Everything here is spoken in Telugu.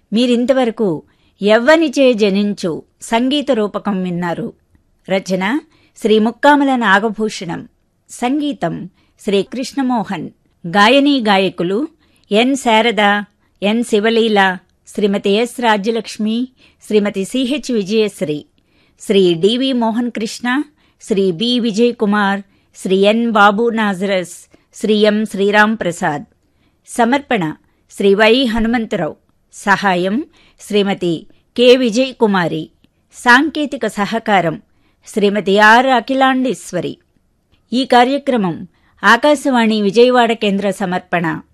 మీరింతవరకు ఎవ్వనిచే జనించు సంగీత రూపకం విన్నారు రచన శ్రీ ముక్కామల నాగభూషణం సంగీతం శ్రీ కృష్ణమోహన్ గాయనీ గాయకులు N Sharada N Sivaleela Srimati S Rajyalakshmi Srimati CH Vijayasri Shri DV Mohan Krishna Shri B Vijay Kumar Shri N Babu Nazarus Shri M Sriram Prasad సమర్పణ శ్రీ వై హనుమంతరావు సహాయం శ్రీమతి కె విజయ్ కుమారి సాంకేతిక సహకారం శ్రీమతి ఆర్ అఖిలాండేశ్వరి ఈ కార్యక్రమం ఆకాశవాణి విజయవాడ కేంద్ర సమర్పణ